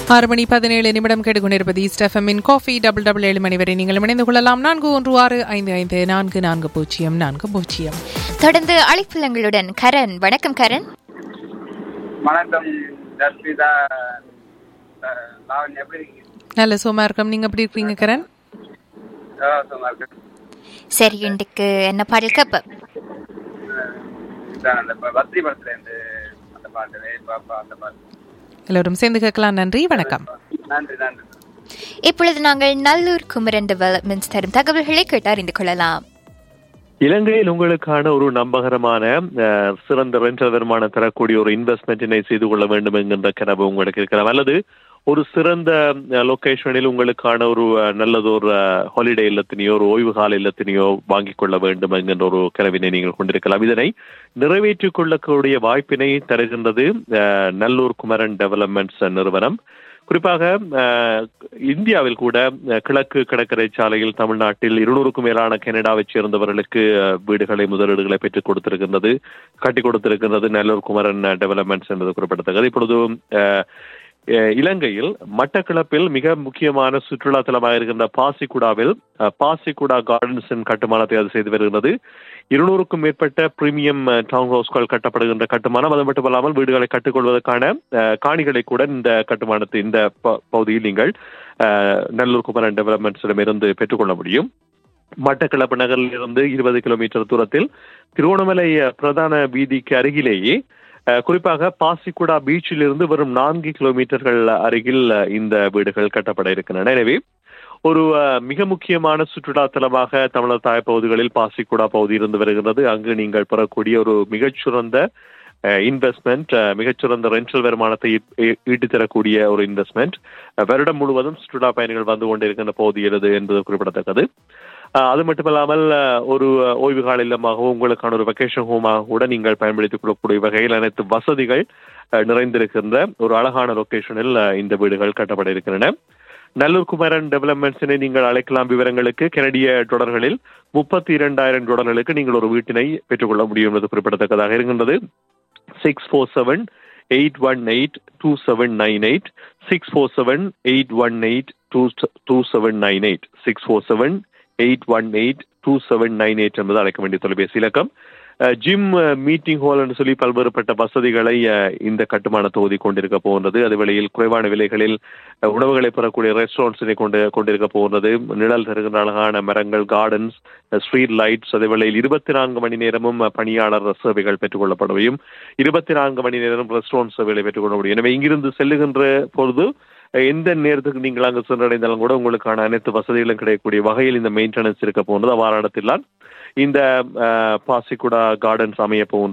ஆறு மணி பதினேழு நிமிடம் கேட்டுக்கொண்டிருப்பது ஸ்டெஃபமின் காஃபி டபுள் டபுள் ஏழு மணி வரை நீங்கள் இணைந்து கொள்ளலாம் நான்கு ஒன்று ஆறு ஐந்து ஐந்து நான்கு நான்கு பூஜ்ஜியம் நான்கு பூஜ்ஜியம் தொடர்ந்து அழைப்புலங்களுடன் கரண் வணக்கம் கரண் வணக்கம் ஜஸ்மிதா அஹ், லாவண்யா எப்படி இருக்கீங்க நல்ல சோமா இருக்கோம் நீங்க எப்படி இருக்கீங்க கரண் சந்தோஷமா இருக்கு சரி இன்றைக்கு என்ன பாடல் கப்ப அஹ், இதான் அந்த ப- பத்ரி படத்துல இருந்து அந்த பாட்டு வே பாப்பா அந்த பாட்டு எல்லோரும் சேர்ந்து கேட்கலாம் நன்றி வணக்கம் நன்றி நன்றி இப்பொழுது நாங்கள் நல்லூர் குமரன் டெவலப்மெண்ட்ஸ் தரும் தகவல்களை கேட்டு அறிந்து கொள்ளலாம் இலங்கையில் உங்களுக்கான ஒரு நம்பகரமான அஹ், சிறந்த ரெண்டல் வருமானம் தரக்கூடிய ஒரு இன்வெஸ்ட்மெண்ட்டினை செய்து கொள்ள வேண்டும் என்கின்ற கனவு உங்களுக்கு இருக்கலாம் அல்லது ஒரு சிறந்த லொகேஷனில் உங்களுக்கான ஒரு அஹ், நல்லது ஒரு ஹாலிடே இல்லத்தினையோ ஒரு ஓய்வு கால இல்லத்தினையோ வாங்கிக் கொள்ள வேண்டும் என்கின்ற ஒரு கனவினை நீங்கள் கொண்டிருக்கலாம் இதனை நிறைவேற்றிக் கொள்ளக்கூடிய வாய்ப்பினை தருகின்றது அஹ், நல்லூர் குமரன் டெவலப்மெண்ட்ஸ் நிறுவனம் குறிப்பாக அஹ், இந்தியாவில் கூட அஹ், கிழக்கு கடற்கரை சாலையில் தமிழ்நாட்டில் இருநூறுக்கும் மேலான கனடாவைச் சேர்ந்தவர்களுக்கு அஹ், வீடுகளை முதலீடுகளை பெற்றுக் கொடுத்திருக்கின்றது கட்டி கொடுத்திருக்கின்றது நல்லூர் குமரன் டெவலப்மெண்ட்ஸ் என்பது குறிப்பிடத்தக்கது இப்பொழுது அஹ், அஹ், இலங்கையில் மட்டக்களப்பில் மிக முக்கியமான சுற்றுலா தலமாக இருக்கின்ற பாசிக்குடாவில் அஹ், பாசிக்குடா கார்டன்ஸின் கட்டுமானத்தை அது செய்து வருகிறது இருநூறுக்கும் மேற்பட்ட பிரீமியம் டவுன் ஹவுஸ்கள் கட்டப்படுகின்ற கட்டுமானம் அது மட்டுமல்லாமல் வீடுகளை கட்டிக்கொள்வதற்கான அஹ், காணிகளை கூட இந்த கட்டுமானத்தை இந்த ப- பகுதியில் நீங்கள் அஹ், நல்லூர் குமரன் டெவலப்மெண்ட்ஸிடமிருந்து பெற்றுக்கொள்ள முடியும் மட்டக்களப்பு நகரில் இருந்து இருபது கிலோமீட்டர் தூரத்தில் திருவண்ணாமலை அஹ், பிரதான வீதிக்கு அருகிலேயே அஹ், குறிப்பாக பாசிக்குடா பீச்சில் இருந்து வெறும் நான்கு கிலோமீட்டர்கள் அருகில் அஹ், இந்த வீடுகள் கட்டப்பட இருக்கின்றன எனவே ஒரு அஹ், மிக முக்கியமான சுற்றுலா தலமாக தமிழர் தாய் பகுதிகளில் பாசிக்குடா பகுதி இருந்து வருகிறது அங்கு நீங்கள் பெறக்கூடிய ஒரு மிகச்சிறந்த இன்வெஸ்ட்மெண்ட் மிகச்சிறந்த ரெண்டல் வருமானத்தை ஈ- ஈ- ஈட்டித் தரக்கூடிய ஒரு இன்வெஸ்ட்மெண்ட் வருடம் முழுவதும் சுற்றுலா பயணிகள் வந்து கொண்டிருக்கின்ற பகுதி எது என்பது குறிப்பிடத்தக்கது அஹ், அது மட்டுமல்லாமல் அஹ், ஒரு அஹ், ஓய்வு கால இல்லமாகவும் உங்களுக்கான ஒரு வெக்கேஷன் ஹோமாக கூட நீங்கள் பயன்படுத்திக் கொள்ளக்கூடிய வகையில் அனைத்து வசதிகள் அஹ், நிறைந்திருக்கின்ற ஒரு அழகான லொகேஷனில் அஹ், இந்த வீடுகள் கட்டப்பட இருக்கின்றன நல்லூர் குமரன் டெவலப்மெண்ட்ஸினை நீங்கள் அழைக்கலாம் விவரங்களுக்கு கனடிய டாலர்களில் முப்பத்தி இரண்டாயிரம் டாலர்களுக்கு நீங்கள் ஒரு வீட்டினை பெற்றுக்கொள்ள முடியும் என்பது குறிப்பிடத்தக்கதாக இருக்கின்றது six four seven eight one eight two seven nine eight six four seven eight one eight two two seven nine eight six four seven eight one eight two seven nine eight என்பது அழைக்க வேண்டிய தொலைபேசி இலக்கம் gym meeting hall என்று சொல்லி பல்வேறுபட்ட வசதிகளை அஹ், இந்த கட்டுமான தொகுதி கொண்டிருக்க போகின்றது அது வேளையில் குறைவான விலைகளில் அஹ், உணவுகளை பெறக்கூடிய ரெஸ்டாரண்ட்ஸினை கொண்டு கொண்டிருக்க போகின்றது நிழல் தருகின்ற அழகான மரங்கள் கார்டன்ஸ் ஸ்ட்ரீட் லைட்ஸ் அதே வேளையில் இருபத்தி நான்கு மணி நேரமும் அஹ், பணியாளர் சேவைகள் பெற்றுக்கொள்ளப்படுவையும் இருபத்தி நான்கு மணி நேரம் ரெஸ்டாரண்ட் சேவைகளை பெற்றுக்கொள்ள முடியும் எனவே இங்கிருந்து செல்லுகின்ற பொழுது அஹ், எந்த நேரத்துக்கு நீங்கள் அங்கு சென்றடைந்தாலும் கூட உங்களுக்கான அனைத்து வசதிகளும் கிடைக்கக்கூடிய வகையில் இந்த மெயின்டெனன்ஸ் இருக்க போகிறது அவ்வாறு இடத்தில் இந்த அஹ், பாசிக்குடா கார்டன்ஸ் அமைய போகின்றது